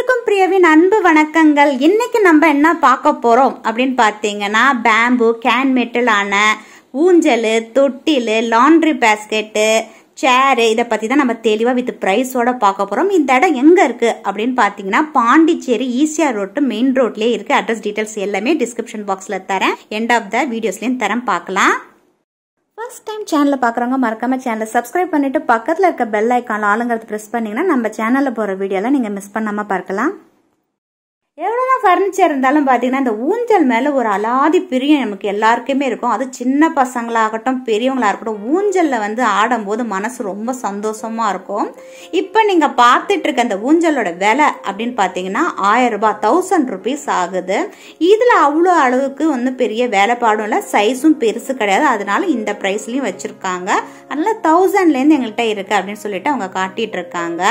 அனைவருக்கும் பிரியவின் அன்பு வணக்கங்கள் இன்னைக்கு நம்ம என்ன பார்க்க போறோம் அப்படின்னு பார்த்தீங்கன்னா பேம்பு கேன் மெட்டலான ஊஞ்சல் தொட்டில் லாண்ட்ரி பேஸ்கெட்டு சேரு இதை பற்றி தான் நம்ம தெளிவாக வித் ப்ரைஸோட பார்க்க போகிறோம் இந்த இடம் எங்கே இருக்குது அப்படின்னு பார்த்தீங்கன்னா பாண்டிச்சேரி ஈசிஆர் ரோட்டு மெயின் ரோட்லேயே இருக்குது அட்ரஸ் டீட்டெயில்ஸ் எல்லாமே டிஸ்கிரிப்ஷன் பாக்ஸில் தரேன் எண்ட் ஆஃப் த வீடியோஸ்லேயும் தரேன் பார்க்கலாம் ஃபர்ஸ்ட் டைம் சேனலை பார்க்குறவங்க மறக்காம சேனலை சப்ஸ்கிரைப் பண்ணிட்டு பக்கத்தில் இருக்க பெல் ஐக்கான் ஆளுங்கிறது ப்ரெஸ் பண்ணீங்கன்னா நம்ம சேனலில் போகிற வீடியோலாம் நீங்கள் மிஸ் பண்ணாமல் பார்க்கலாம் எவ்வளோதான் ஃபர்னிச்சர் இருந்தாலும் பார்த்தீங்கன்னா இந்த ஊஞ்சல் மேலே ஒரு அலாதி பிரியம் நமக்கு எல்லாருக்குமே இருக்கும் அது சின்ன பசங்களாகட்டும் பெரியவங்களா இருக்கட்டும் ஊஞ்சலில் வந்து ஆடும்போது மனசு ரொம்ப சந்தோஷமா இருக்கும் இப்போ நீங்கள் பார்த்துட்டு இருக்க அந்த ஊஞ்சலோட விலை அப்படின்னு பார்த்தீங்கன்னா ஆயிரம் ரூபாய் தௌசண்ட் ருபீஸ் ஆகுது இதில் அவ்வளோ அளவுக்கு வந்து பெரிய வேலைப்பாடும் இல்லை சைஸும் பெருசு கிடையாது அதனால இந்த ப்ரைஸ்லையும் வச்சுருக்காங்க அதனால தௌசண்ட்லேருந்து எங்கள்கிட்ட இருக்கு அப்படின்னு சொல்லிட்டு அவங்க காட்டிட்டு இருக்காங்க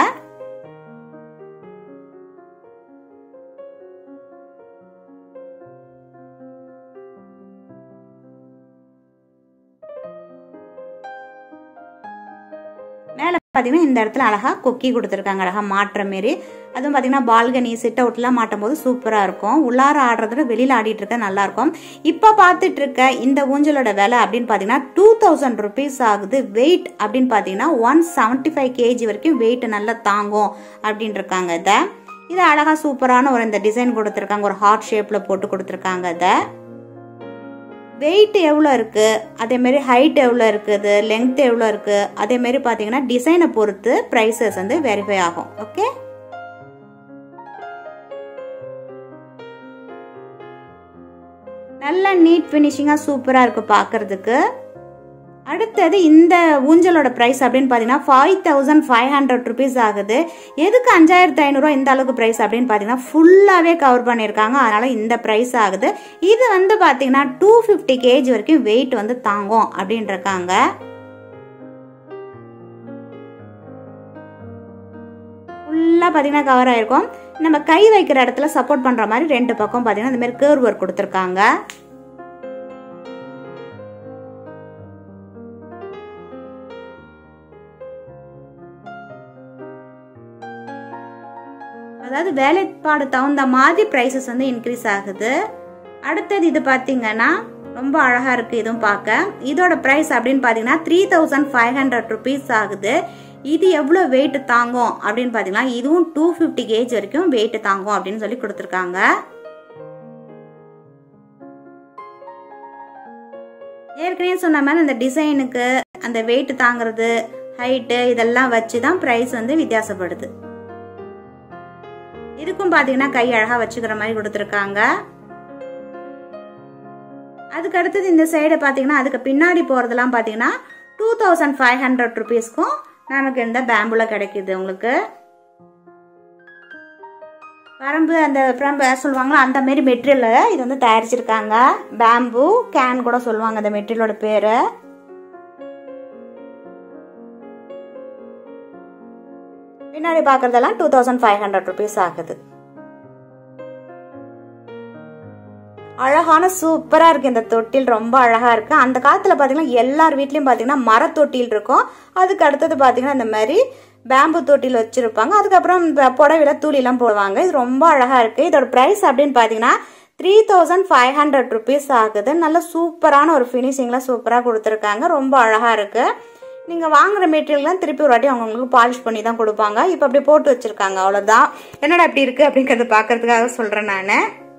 மேலே பார்த்தீங்கன்னா இந்த இடத்துல அழகாக கொக்கி கொடுத்துருக்காங்க அழகாக மாட்டுற மாரி அதுவும் பார்த்தீங்கன்னா பால்கனி சிட் அவுட்லாம் மாட்டும் போது சூப்பராக இருக்கும் உள்ளார ஆடுறதுல வெளியில் ஆடிட்டு இருக்க நல்லா இருக்கும் இப்போ பார்த்துட்டு இருக்க இந்த ஊஞ்சலோட விலை அப்படின்னு பார்த்தீங்கன்னா டூ தௌசண்ட் ருபீஸ் ஆகுது வெயிட் அப்படின்னு பார்த்தீங்கன்னா ஒன் செவன்ட்டி ஃபைவ் கேஜி வரைக்கும் வெயிட் நல்லா தாங்கும் அப்படின்னு இருக்காங்க இதை இது அழகாக சூப்பரான ஒரு இந்த டிசைன் கொடுத்துருக்காங்க ஒரு ஹார்ட் ஷேப்பில் போட்டு கொடுத்துருக்காங்க இதை வெயிட் எவ்வளோ இருக்குது அதேமாரி ஹைட் எவ்வளோ இருக்குது லென்த் எவ்வளோ இருக்குது அதேமாரி பார்த்தீங்கன்னா டிசைனை பொறுத்து ப்ரைஸஸ் வந்து வெரிஃபை ஆகும் ஓகே நல்ல நீட் ஃபினிஷிங்காக சூப்பராக இருக்குது பார்க்குறதுக்கு அடுத்தது இந்த ஊஞ்சலோட ப்ரைஸ் அப்படின்னு பார்த்தீங்கன்னா five thousand five hundred rupees ஆகுது எதுக்கு அஞ்சாயிரத்து ஐநூறுரூவா இந்த அளவுக்கு ப்ரைஸ் அப்படின்னு பார்த்தீங்கன்னா ஃபுல்லாகவே கவர் பண்ணியிருக்காங்க அதனால் இந்த ப்ரைஸ் ஆகுது இது வந்து பார்த்தீங்கன்னா டூ ஃபிஃப்டி கேஜி வரைக்கும் வெயிட் வந்து தாங்கும் அப்படின்ட்டுருக்காங்க ஃபுல்லாக பார்த்தீங்கன்னா கவர் ஆயிருக்கும் நம்ம கை வைக்கிற இடத்துல சப்போர்ட் பண்ணுற மாதிரி ரெண்டு பக்கம் பார்த்தீங்கன்னா இந்த மாதிரி கேர்வ் ஒர்க் கொடுத்துருக்காங்க அதாவது வேலைப்பாடு தகுந்த மாதிரி ப்ரைஸஸ் வந்து இன்க்ரீஸ் ஆகுது அடுத்தது இது பார்த்தீங்கன்னா ரொம்ப அழகாக இருக்குது இதுவும் பார்க்க இதோட ப்ரைஸ் அப்படின்னு பார்த்தீங்கன்னா three thousand five hundred rupees ஆகுது இது எவ்வளோ வெயிட் தாங்கும் அப்படின்னு பார்த்தீங்கன்னா இதுவும் டூ ஃபிஃப்டி கேஜ் வரைக்கும் வெயிட் தாங்கும் அப்படின்னு சொல்லி கொடுத்துருக்காங்க ஏற்கனவே சொன்ன மாதிரி அந்த டிசைனுக்கு அந்த வெயிட் தாங்கிறது ஹைட்டு இதெல்லாம் வச்சு தான் ப்ரைஸ் வந்து வித்தியாசப்படுது இதுக்கும் பார்த்தீங்கன்னா கை அழகாக வச்சுக்கிற மாதிரி கொடுத்துருக்காங்க அதுக்கு அடுத்தது இந்த சைடு பார்த்தீங்கன்னா அதுக்கு பின்னாடி போகிறதுலாம் பார்த்தீங்கன்னா டூ தௌசண்ட் ஃபைவ் ஹண்ட்ரட் ருபீஸ்க்கும் நமக்கு இந்த பேம்புல கிடைக்குது உங்களுக்கு பரம்பு அந்த பிரம்பு சொல்லுவாங்களா அந்த மாரி மெட்டீரியலில் இது வந்து தயாரிச்சிருக்காங்க பேம்பு கேன் கூட சொல்லுவாங்க அந்த மெட்டீரியலோட பேர் பின்னாடி பார்க்குறதெல்லாம் two thousand five hundred rupees ஆகுது அழகான சூப்பராக இருக்குது இந்த தொட்டில் ரொம்ப அழகாக இருக்குது அந்த காலத்தில் பார்த்தீங்கன்னா எல்லார் வீட்லேயும் பார்த்தீங்கன்னா மரத்தொட்டில் இருக்கும் அதுக்கு அடுத்தது பார்த்தீங்கன்னா இந்த மாதிரி பேம்பு தொட்டில் வச்சுருப்பாங்க அதுக்கப்புறம் புடவையில் தூளிலாம் போடுவாங்க இது ரொம்ப அழகாக இருக்குது இதோட ப்ரைஸ் அப்படின்னு பார்த்தீங்கன்னா three thousand five hundred rupees ஆகுது நல்ல சூப்பரான ஒரு ஃபினிஷிங்கில் சூப்பராக கொடுத்துருக்காங்க ரொம்ப அழகாக இருக்குது நீங்கள் வாங்குற மெட்டீரியல்லாம் திருப்பி ஒரு வாட்டி அவங்களுக்கு பாலிஷ் பண்ணி தான் கொடுப்பாங்க இப்போ அப்படி போட்டு வச்சுருக்காங்க அவ்வளோதான் என்னடா அப்படி இருக்குது அப்படிங்கிறத பார்க்கறதுக்காக சொல்கிறேன் நான்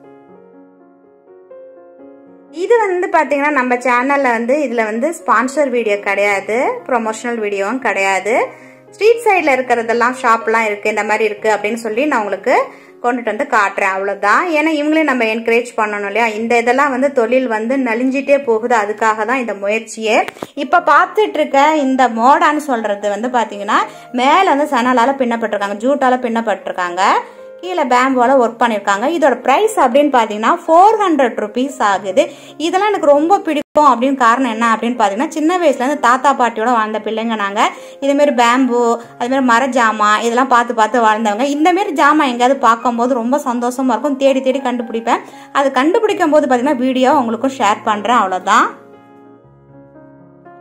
இது வந்து பார்த்தீங்கன்னா நம்ம சேனலில் வந்து இதில் வந்து ஸ்பான்சர் வீடியோ கிடையாது ப்ரொமோஷனல் வீடியோவும் கிடையாது ஸ்ட்ரீட் சைடில் இருக்கிறதெல்லாம் ஷாப்லாம் இருக்குது இந்த மாதிரி இருக்குது அப்படின்னு சொல்லி நான் உங்களுக்கு கொண்டுட்டு வந்து காட்டுறேன் அவ்வளோதான் ஏன்னா இவங்களையும் நம்ம என்கரேஜ் பண்ணணும் இல்லையா இந்த இதெல்லாம் வந்து தொழில் வந்து நலிஞ்சிட்டே போகுது அதுக்காக தான் இந்த முயற்சியே இப்போ பார்த்துட்டு இருக்க இந்த மோடான்னு சொல்றது வந்து பார்த்தீங்கன்னா மேலே வந்து சணலால் பின்னப்பட்டிருக்காங்க ஜூட்டால் பின்னப்பட்டிருக்காங்க கீழே பேம்போல ஒர்க் பண்ணியிருக்காங்க இதோட ப்ரைஸ் அப்படின்னு பார்த்தீங்கன்னா ஃபோர் ஹண்ட்ரட் ருபீஸ் ஆகுது இதெல்லாம் எனக்கு ரொம்ப பிடிக்கும் அப்படின்னு காரணம் என்ன அப்படின்னு பார்த்தீங்கன்னா சின்ன வயசுலேருந்து தாத்தா பாட்டியோட வாழ்ந்த பிள்ளைங்க நாங்கள் இதுமாரி பேம்பு அதுமாரி மர ஜாமான் இதெல்லாம் பார்த்து பார்த்து வாழ்ந்தவங்க இந்தமாரி ஜாமான் எங்கேயாவது பார்க்கும்போது ரொம்ப சந்தோஷமா இருக்கும் தேடி தேடி கண்டுபிடிப்பேன் அது கண்டுபிடிக்கும் போது பார்த்தீங்கன்னா வீடியோ உங்களுக்கும் ஷேர் பண்ணுறேன் அவ்வளோதான்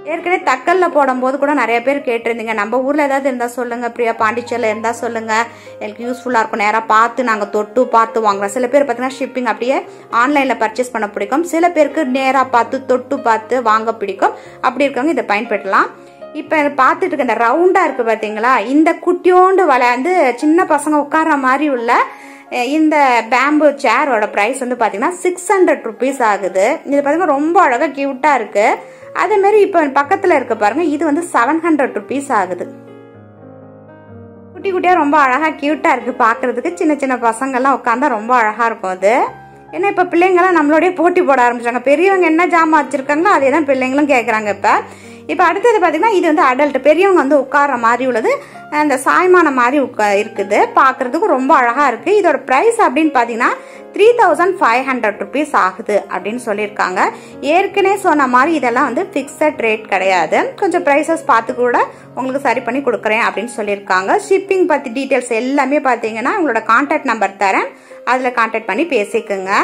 ஏற்கனவே தக்கல்ல போடும்போது கூட நிறைய பேர் கேட்டிருந்தீங்க நம்ம ஊர்ல ஏதாவது இருந்தா சொல்லுங்க பிரியா பாண்டிச்சேரியில் இருந்தா சொல்லுங்க எனக்கு யூஸ்ஃபுல்லா இருக்கும் நேரா பார்த்து நாங்க தொட்டு பார்த்து வாங்குறோம் சில பேர் பார்த்தீங்கன்னா ஷிப்பிங் அப்படியே ஆன்லைன்ல பர்ச்சேஸ் பண்ண பிடிக்கும் சில பேருக்கு நேரா பார்த்து தொட்டு பார்த்து வாங்க பிடிக்கும் அப்படி இருக்கவங்க இதை பயன்படுத்தலாம் இப்போ பார்த்துட்டு இருக்க இந்த ரவுண்டா இருக்கு பாத்தீங்களா இந்த குட்டியோண்டு வலை வந்து சின்ன பசங்க உட்கார்ற மாதிரி உள்ள அஹ், இந்த பேம்பு சேரோட ப்ரைஸ் வந்து பார்த்தீங்கன்னா சிக்ஸ் ஹண்ட்ரட் ருபீஸ் ஆகுது இது பார்த்தீங்கன்னா ரொம்ப அழகாக க்யூட்டாக இருக்கு அதே மாதிரி இப்போ பக்கத்தில் இருக்க பாருங்க இது வந்து செவன் ஹண்ட்ரட் ருபீஸ் ஆகுது குட்டி குட்டியாக ரொம்ப அழகாக க்யூட்டாக இருக்குது பார்க்குறதுக்கு சின்ன சின்ன பசங்கள்லாம் உட்காந்தா ரொம்ப அழகாக இருக்கும் அது ஏன்னா இப்போ பிள்ளைங்களாம் நம்மளோடய போட்டி போட ஆரம்பிச்சாங்க பெரியவங்க என்ன ஜாமான் வச்சுருக்காங்களோ அதே தான் பிள்ளைங்களும் கேட்குறாங்க இப்போ இப்போ அடுத்தது பார்த்தீங்கன்னா இது வந்து அடல்ட் பெரியவங்க வந்து உட்கார்ற மாதிரி உள்ளது அந்த சாய்மான மாதிரி உட்கா இருக்குது பார்க்குறதுக்கு ரொம்ப அழகாக இருக்குது இதோட ப்ரைஸ் அப்படின்னு பார்த்தீங்கன்னா three thousand five hundred rupees ஆகுது அப்படின்னு சொல்லியிருக்காங்க ஏற்கனவே சொன்ன மாதிரி இதெல்லாம் வந்து ஃபிக்ஸட் ரேட் கிடையாது கொஞ்சம் ப்ரைஸஸ் பார்த்து கூட உங்களுக்கு சரி பண்ணி கொடுக்குறேன் அப்படின்னு சொல்லியிருக்காங்க ஷிப்பிங் பற்றி டீட்டெயில்ஸ் எல்லாமே பார்த்தீங்கன்னா உங்களோட கான்டாக்ட் நம்பர் தரேன் அதில் கான்டாக்ட் பண்ணி பேசிக்கோங்க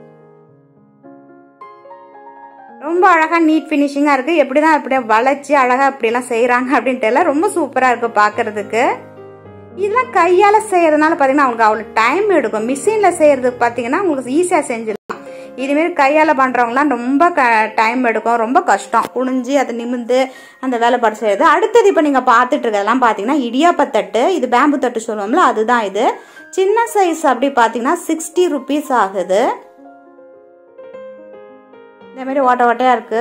ரொம்ப அழகா நீட் ஃபினிஷிங்கா இருக்கு எப்படிதான் அப்படியே வளைச்சு அழகா அப்படியெல்லாம் செய்யறாங்க அப்படின்ட்டு எல்லாம் ரொம்ப சூப்பரா இருக்கு பாக்குறதுக்கு இதெல்லாம் கையால செய்யறதுனால பாத்தீங்கன்னா அவங்களுக்கு அவ்வளவு டைம் எடுக்கும் மிஷின்ல செய்யறதுக்கு பாத்தீங்கன்னா உங்களுக்கு ஈஸியா செஞ்சிடலாம் இதுமாரி கையால பண்றவங்கலாம் ரொம்ப டைம் எடுக்கும் ரொம்ப கஷ்டம் குனிஞ்சு அதை நிமிந்து அந்த வேலைப்பாடு செய்யறது அடுத்தது இப்ப நீங்க பாத்துட்டு இருக்கிறதெல்லாம் பாத்தீங்கன்னா இடியாப்ப தட்டு இது பேம்பு தட்டு சொல்லுவோம்ல அதுதான் இது சின்ன சைஸ் அப்படி பாத்தீங்கன்னா சிக்ஸ்டி ருபீஸ் ஆகுது இந்த மாதிரி ஓட்ட ஓட்டையா இருக்கு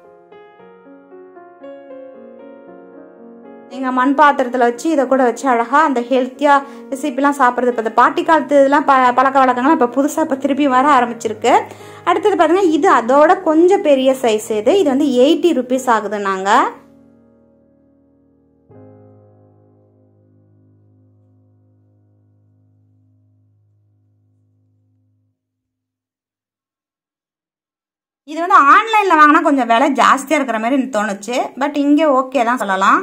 நீங்க மண் பாத்திரத்துல வச்சு இதை கூட வச்சு அழகா அந்த ஹெல்த்தியா ரெசிபிலாம் சாப்பிட்றது இப்போ இந்த பாட்டி காலத்து இதெல்லாம் ப பழக்க வழக்கங்கள்லாம் இப்போ புதுசாக இப்போ திருப்பி வர ஆரம்பிச்சிருக்கு அடுத்தது பார்த்தீங்கன்னா இது அதோட கொஞ்சம் பெரிய சைஸ் இது இது வந்து எயிட்டி ருபீஸ் ஆகுது நாங்கள் இது வந்து ஆன்லைனில் வாங்கினா கொஞ்சம் விலை ஜாஸ்தியாக இருக்கிற மாதிரி எனக்கு தோணுச்சு பட் இங்கே ஓகே தான் சொல்லலாம்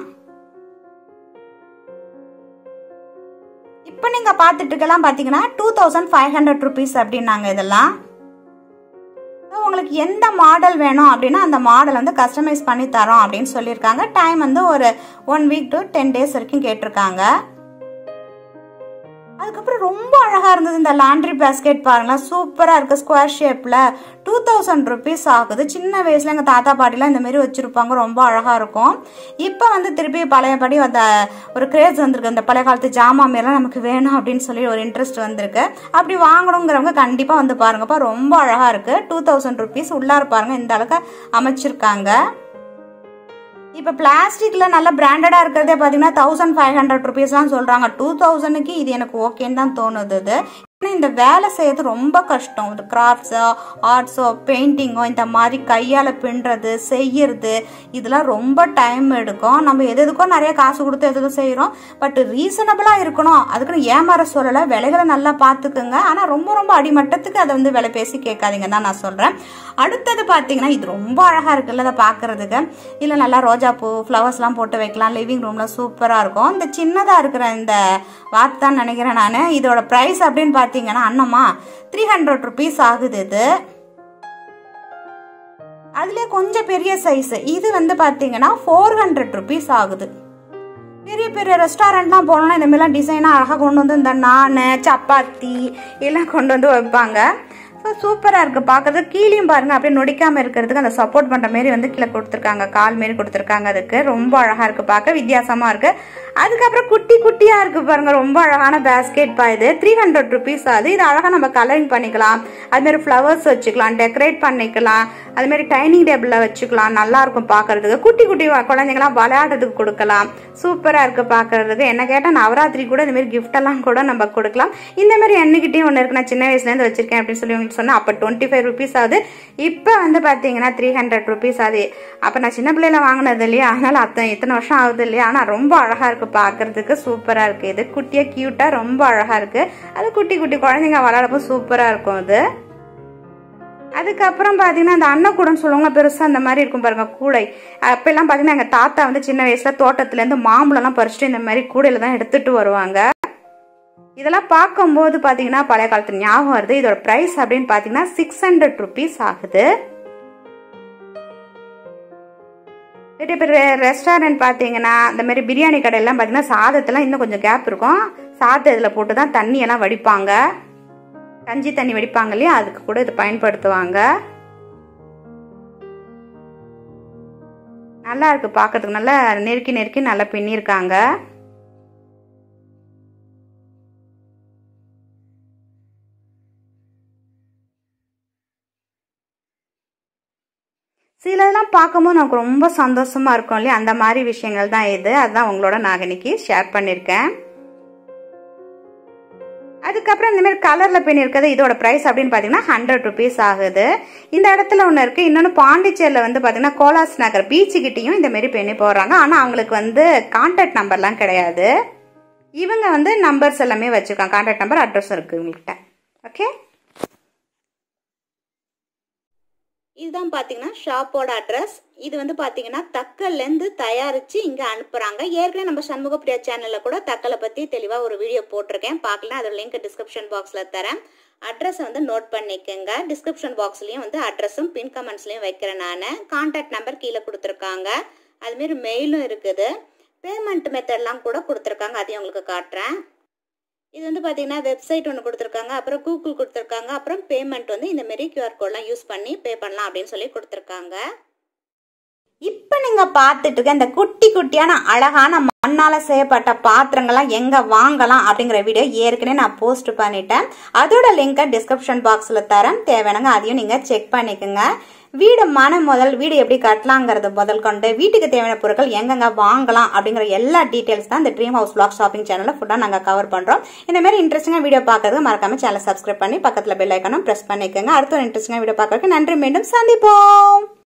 இப்போ நீங்கள் பார்த்துட்டு இருக்கலாம் பார்த்தீங்கன்னா two thousand five hundred rupees அப்படின்னாங்க இதெல்லாம் உங்களுக்கு எந்த மாடல் வேணும் அப்படின்னா அந்த மாடல் வந்து கஸ்டமைஸ் பண்ணி தரோம் அப்படின்னு சொல்லியிருக்காங்க டைம் வந்து ஒரு one week to ten days வரைக்கும் கேட்டிருக்காங்க அதுக்கப்புறம் ரொம்ப அழகா இருந்தது இந்த லாண்ட்ரி பேஸ்கெட் பாருங்களேன் சூப்பரா இருக்கு ஸ்கொயர் ஷேப்ல டூ தௌசண்ட் ருபீஸ் ஆகுது சின்ன வயசுல எங்க தாத்தா பாட்டிலாம் இந்த மாதிரி வச்சிருப்பாங்க ரொம்ப அழகா இருக்கும் இப்போ வந்து திருப்பி பழையபடி அந்த ஒரு கிரேஸ் வந்திருக்கு அந்த பழைய காலத்து ஜாமா மாரிலாம் நமக்கு வேணும் அப்படின்னு சொல்லி ஒரு இன்ட்ரெஸ்ட் வந்திருக்கு அப்படி வாங்கணுங்கிறவங்க கண்டிப்பா வந்து பாருங்கப்பா ரொம்ப அழகா இருக்கு டூ தௌசண்ட் ருபீஸ் உள்ளார பாருங்க இந்த அளவுக்கு அமைச்சிருக்காங்க இப்போ பிளாஸ்டிக்ல நல்ல பிராண்டடா இருக்கிறதே பார்த்தீங்கன்னா தௌசண்ட் ஃபைவ் ஹண்ட்ரட் ருபீஸ்லாம் சொல்றாங்க டூ தௌசண்ட்க்கு இது எனக்கு ஓகேன்னு தான் தோணுது இது ஏன்னா இந்த வேலை செய்யறது ரொம்ப கஷ்டம் இந்த கிராஃப்ட்ஸோ ஆர்ட்ஸோ பெயிண்டிங்கோ இந்த மாதிரி கையால் பின்னுறது செய்யறது இதெல்லாம் ரொம்ப டைம் எடுக்கும் நம்ம எது எதுக்கோ நிறைய காசு கொடுத்து எது எதுவும் செய்கிறோம் பட் ரீசனபிளாக இருக்கணும் அதுக்குன்னு ஏமாற சொல்லலை விலைகளை நல்லா பார்த்துக்குங்க ஆனால் ரொம்ப ரொம்ப அடிமட்டத்துக்கு அதை வந்து விலை பேசி கேட்காதீங்க தான் நான் சொல்கிறேன் அடுத்தது பார்த்தீங்கன்னா இது ரொம்ப அழகாக இருக்குல்ல அதை பார்க்கறதுக்கு இல்லை நல்லா ரோஜாப்பூ ஃப்ளவர்ஸ்லாம் போட்டு வைக்கலாம் லிவிங் ரூமில் சூப்பராக இருக்கும் இந்த சின்னதாக இருக்கிற இந்த வாத்து தான் நினைக்கிறேன் நான் இதோட ப்ரைஸ் அப்படின்னு பார்த்தீங்கன்னா அண்ணம்மா த்ரீ ஹண்ட்ரட் ருபீஸ் ஆகுது இது அதுலேயே கொஞ்சம் பெரிய சைஸ் இது வந்து பார்த்தீங்கன்னா ஃபோர் ஹண்ட்ரட் ருபீஸ் ஆகுது பெரிய பெரிய ரெஸ்டாரண்ட்லாம் போனோம்னா இந்த மாதிரிலாம் டிசைனாக அழகாக கொண்டு வந்து இந்த நான் சப்பாத்தி எல்லாம் கொண்டு வந்து வைப்பாங்க ஸோ சூப்பராக இருக்குது பார்க்கறது கீழேயும் பாருங்கள் அப்படியே நொடிக்காமல் இருக்கிறதுக்கு அந்த சப்போர்ட் பண்ணுற மாரி வந்து கீழே கொடுத்துருக்காங்க கால் மாரி கொடுத்துருக்காங்க அதுக்கு ரொம்ப அழகாக இருக்குது பார்க்க வித்தியாசமாக இருக்குது அதுக்கப்புறம் குட்டி குட்டியாக இருக்குது பாருங்கள் ரொம்ப அழகான பேஸ்கெட் பா இது த்ரீ ஹண்ட்ரட் ருபீஸ் ஆகுது இது அழகாக நம்ம கலரிங் பண்ணிக்கலாம் அதுமாரி ஃப்ளவர்ஸ் வச்சுக்கலாம் டெக்கரேட் பண்ணிக்கலாம் அதுமாரி டைனிங் டேபிளில் வச்சுக்கலாம் நல்லா இருக்கும் பார்க்கறதுக்கு குட்டி குட்டி வ- குழந்தைங்களாம் விளையாடுறதுக்கு கொடுக்கலாம் சூப்பராக இருக்குது பார்க்கறதுக்கு என்ன கேட்டால் நவராத்திரி கூட இந்த மாதிரி gift எல்லாம் கூட நம்ம கொடுக்கலாம் இந்த மாதிரி எண்ணிக்கிட்டே ஒன்று இருக்கு நான் சின்ன வயசுலேருந்து வச்சிருக்கேன் அப்படின்னு சொல்லி உங்களுக்கு சொன்னேன் அப்போ டுவெண்ட்டி ஃபைவ் ருபீஸ் ஆகுது இப்போ வந்து பார்த்தீங்கன்னா த்ரீ ஹண்ட்ரட் ருபீஸ் ஆகுது அப்போ நான் சின்ன பிள்ளையில வாங்கினது இல்லையா அதனால அத்தனை இத்தனை வருஷம் ஆகுது இல்லையா ஆனால் ரொம்ப அழகாக இருக்குது பார்க்கறதுக்கு சூப்பராக இருக்குது இது குட்டியாக க்யூட்டாக ரொம்ப அழகாக இருக்குது அது குட்டி குட்டி குழந்தைங்க விளையாடப்போ சூப்பராக இருக்கும் அது அதுக்கப்புறம் பார்த்தீங்கன்னா அந்த அன்னக்கூடம் சொல்லுவாங்க பெருசாக அந்த மாதிரி இருக்கும் பாருங்க கூடை அப்பெல்லாம் பார்த்தீங்கன்னா எங்கள் தாத்தா வந்து சின்ன வயசுல தோட்டத்துலேருந்து மாம்பழம்லாம் பறிச்சுட்டு இந்த மாதிரி கூடையில தான் எடுத்துட்டு வருவாங்க இதெல்லாம் பார்க்கும்போது பார்த்தீங்கன்னா பழைய காலத்து ஞாபகம் வருது இதோட ப்ரைஸ் அப்படின்னு பார்த்தீங்கன்னா சிக்ஸ் ஹண்ட்ரட் ருபீஸ் ஆகுது பெரிய பெரிய ரெஸ்டாரண்ட் பார்த்தீங்கன்னா இந்த மாதிரி பிரியாணி கடையெல்லாம் பார்த்தீங்கன்னா சாதத்தெல்லாம் இன்னும் கொஞ்சம் கேப் இருக்கும் சாதத்தை இதில் போட்டு தான் தண்ணியெல்லாம் வடிப்பாங்க கஞ்சி தண்ணி வடிப்பாங்க இல்லையா அதுக்கு கூட இது பயன்படுத்துவாங்க நல்லா இருக்கு பார்க்கறதுக்கு நல்லா நெருக்கி நெருக்கி நல்லா பின்னிருக்காங்க சிலதெல்லாம் பார்க்கும்போது நமக்கு ரொம்ப சந்தோஷமா இருக்கும் இல்லையா அந்த மாதிரி விஷயங்கள் தான் இது அதுதான் உங்களோட நான் இன்னைக்கு ஷேர் பண்ணியிருக்கேன் அதுக்கப்புறம் இந்த மாதிரி கலரில் பென் இருக்கிறது இதோட ப்ரைஸ் அப்படின்னு பார்த்தீங்கன்னா ஹண்ட்ரட் ருபீஸ் ஆகுது இந்த இடத்துல ஒன்று இருக்குது இன்னொன்று பாண்டிச்சேரியில் வந்து பார்த்தீங்கன்னா கோலாஸ் நகர் பீச்சுக்கிட்டையும் இந்த மாதிரி பெண்ணி போடுறாங்க ஆனால் அவங்களுக்கு வந்து கான்டாக்ட் நம்பர்லாம் கிடையாது இவங்க வந்து நம்பர்ஸ் எல்லாமே வச்சுருக்காங்க கான்டாக்ட் நம்பர் அட்ரஸும் இருக்குது இவங்ககிட்ட ஓகே இதுதான் பார்த்தீங்கன்னா ஷாப்போட அட்ரஸ் இது வந்து பார்த்தீங்கன்னா தக்கல்லேருந்து தயாரித்து இங்கே அனுப்புகிறாங்க ஏற்கனவே நம்ம சண்முகப்பிரியா சேனலில் கூட தக்கலை பற்றி தெளிவாக ஒரு வீடியோ போட்டிருக்கேன் பார்க்கலாம் அதோட லிங்க் டிஸ்கிரிப்ஷன் பாக்ஸில் தரேன் அட்ரஸை வந்து நோட் பண்ணிக்கோங்க டிஸ்கிரிப்ஷன் பாக்ஸ்லேயும் வந்து அட்ரஸும் பின் கமெண்ட்ஸ்லையும் வைக்கிறேன் நான் கான்டாக்ட் நம்பர் கீழே கொடுத்துருக்காங்க அதுமாரி மெயிலும் இருக்குது பேமெண்ட் மெத்தட்லாம் கூட கொடுத்துருக்காங்க அதையும் உங்களுக்கு காட்டுறேன் இது வந்து பார்த்தீங்கன்னா வெப்சைட் ஒன்று கொடுத்துருக்காங்க அப்புறம் கூகுள் கொடுத்துருக்காங்க அப்புறம் பேமெண்ட் வந்து இந்த மாரி கியூஆர் கோட்லாம் யூஸ் பண்ணி பே பண்ணலாம் அப்படின்னு சொல்லி கொடுத்துருக்காங்க இப்போ நீங்கள் பார்த்துட்டு இருக்க இந்த குட்டி குட்டியான அழகான மண்ணால் செய்யப்பட்ட பாத்திரங்கள்லாம் எங்கே வாங்கலாம் அப்படிங்கிற வீடியோ ஏற்கனவே நான் போஸ்ட் பண்ணிட்டேன் அதோட லிங்கை டிஸ்கிரிப்ஷன் பாக்ஸில் தரேன் தேவையானங்க அதையும் நீங்கள் செக் பண்ணிக்கோங்க வீடு மன முதல் வீடு எப்படி கட்டலாங்கிறது முதல் கொண்டு வீட்டுக்கு தேவையான பொருட்கள் எங்கெங்க வாங்கலாம் அப்படிங்கிற எல்லா டீட்டெயில்ஸ் தான் இந்த ட்ரீம் ஹவுஸ் பிளாக் ஷாப்பிங் சேனலில் ஃபுல்லாக நாங்கள் கவர் பண்ணுறோம் இந்த மாதிரி இன்ட்ரெஸ்டிங்காக வீடியோ பார்க்கறதுக்கு மறக்காம சேனல் சப்ஸ்கிரைப் பண்ணி பக்கத்தில் பெல் ஐக்கனும் ப்ரெஸ் பண்ணிக்கோங்க அடுத்த ஒரு இன்ட்ரெஸ்டிங்காக வீடியோ பார்க்கறதுக்கு நன்றி மீண்டும் சந்திப்போம்